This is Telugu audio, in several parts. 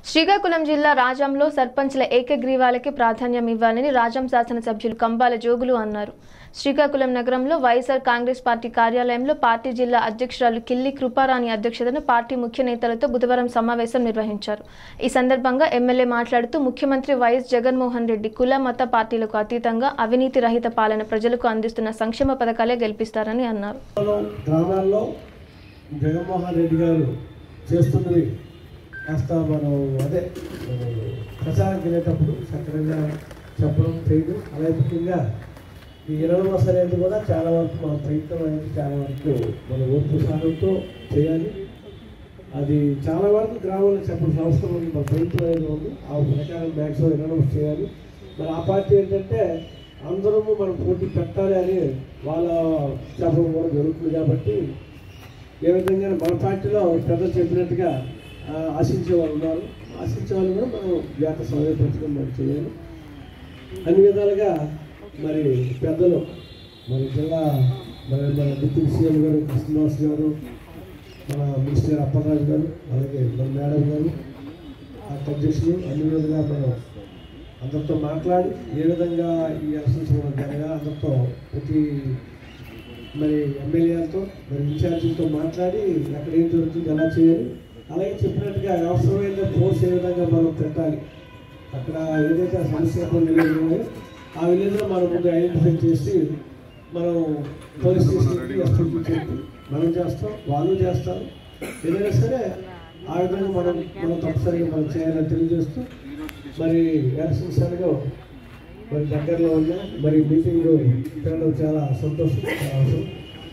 శ్రీకాకుళం జిల్లా రాజంలో సర్పంచ్ల ఏకగ్రీవాలకి ప్రాధాన్యం ఇవ్వాలని రాజం శాసనసభ్యులు కంబాల జోగులు అన్నారు శ్రీకాకుళం నగరంలో వైఎస్ఆర్ కాంగ్రెస్ పార్టీ కార్యాలయంలో పార్టీ జిల్లా అధ్యక్షురాలు కిల్లి కృపారాణి అధ్యక్షతన పార్టీ ముఖ్య నేతలతో బుధవారం సమావేశం నిర్వహించారు ఈ సందర్భంగా ఎమ్మెల్యే మాట్లాడుతూ ముఖ్యమంత్రి వైఎస్ జగన్మోహన్ రెడ్డి కుల మత పార్టీలకు అతీతంగా అవినీతి రహిత పాలన ప్రజలకు అందిస్తున్న సంక్షేమ పథకాలే గెలిపిస్తారని అన్నారు గ్రామాల్లో జగన్మోహన్ రెడ్డి గారు చేస్తున్నది కాస్త మనం అదే మనం ప్రచారంకి వెళ్ళేటప్పుడు సక్రమంగా చెప్పడం చేయడం అలాగే ముఖ్యంగా ఈ ఇరవై బస్ అనేది కూడా చాలా వరకు మన ప్రయత్నం అనేది చాలా వరకు మన ఓర్పు సాధనతో చేయాలి అది చాలా వరకు గ్రామాల్లో చెప్పాల్సిన అవసరం ఉంది మన ప్రయత్నం అనేది ఉంది ఆ ప్రకారం మ్యాక్సిమం ఇరవై బస్ చేయాలి మరి ఆ పార్టీ ఏంటంటే అందరము మనం పోటీ పెట్టాలి అని వాళ్ళ చెప్పడం కూడా జరుగుతుంది కాబట్టి ఏ విధంగా మన పార్టీలో పెద్దలు చెప్పినట్టుగా ఆ, ఆశించే వాళ్ళు ఉన్నారు ఆశించే వాళ్ళు కూడా మనం జాత సమయపరచుకొని మనం చేయాలి అన్ని విధాలుగా మరి పెద్దలు మరి జిల్లా మరి మన డిప్యూటీ సీఎం గారు కృష్ణదాస్ గారు మన మినిస్టర్ అప్పలరాజు గారు అలాగే మన మేడం గారు ఆ అధ్యక్షులు అన్ని విధాలుగా మనం అందరితో మాట్లాడి ఏ విధంగా ఈ ఎలక్షన్స్ మనం జరగాలి అందరితో ప్రతి మరి ఎమ్మెల్యేలతో మరి ఇన్ఛార్జీలతో మాట్లాడి ఎక్కడ ఏం జరుగుతుంది ఎలా చేయాలి అలాగే చెప్పినట్టుగా అవసరమైన ఫోర్స్ ఏ విధంగా మనం పెట్టాలి అక్కడ ఏదైతే సమస్య విలేజ్ ఉన్నాయో ఆ విలేజ్లో మనం ముందు ఐడెంటిఫై చేసి మనం పోలీస్ స్టేషన్కి ఎస్పీకి చెప్పి మనం చేస్తాం వాళ్ళు చేస్తారు ఏదైనా సరే ఆ విధంగా మనం మనం తప్పనిసరిగా మనం చేయాలని తెలియజేస్తూ మరి ఎలక్షన్స్ అనగా మరి దగ్గరలో ఉన్నా మరి మీటింగ్ పెట్టడం చాలా సంతోషం చాలా అవసరం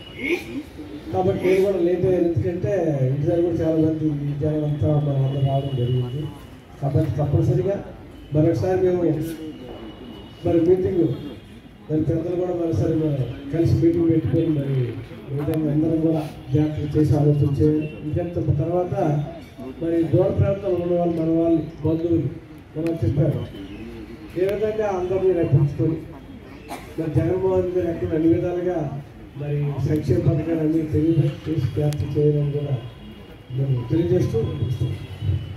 కాబట్టి నేను కూడా లేట్ అయ్యాను ఎందుకంటే ఇంటిసారి కూడా చాలా మంది ఈ జనం అంతా మనం అందరూ రావడం జరిగింది కాబట్టి తప్పనిసరిగా మరొకసారి మేము మరి మీటింగ్ మరి పెద్దలు కూడా మరోసారి మరి కలిసి మీటింగ్ పెట్టుకొని మరి ఈ విధంగా అందరం కూడా జాగ్రత్త చేసి ఆలోచించే ఇంకంత తర్వాత మరి దూర ప్రాంతంలో ఉన్న వాళ్ళు మన వాళ్ళు బంధువులు మనం చెప్పారు ఏ విధంగా అందరినీ రప్పించుకొని మరి జగన్మోహన్ రెడ్డి గారు ఎక్కడ అన్ని విధాలుగా మరి సంక్షేమ పథకాలు అన్ని తెలియ చేసి వ్యాప్తి చేయడం కూడా మేము తెలియజేస్తూ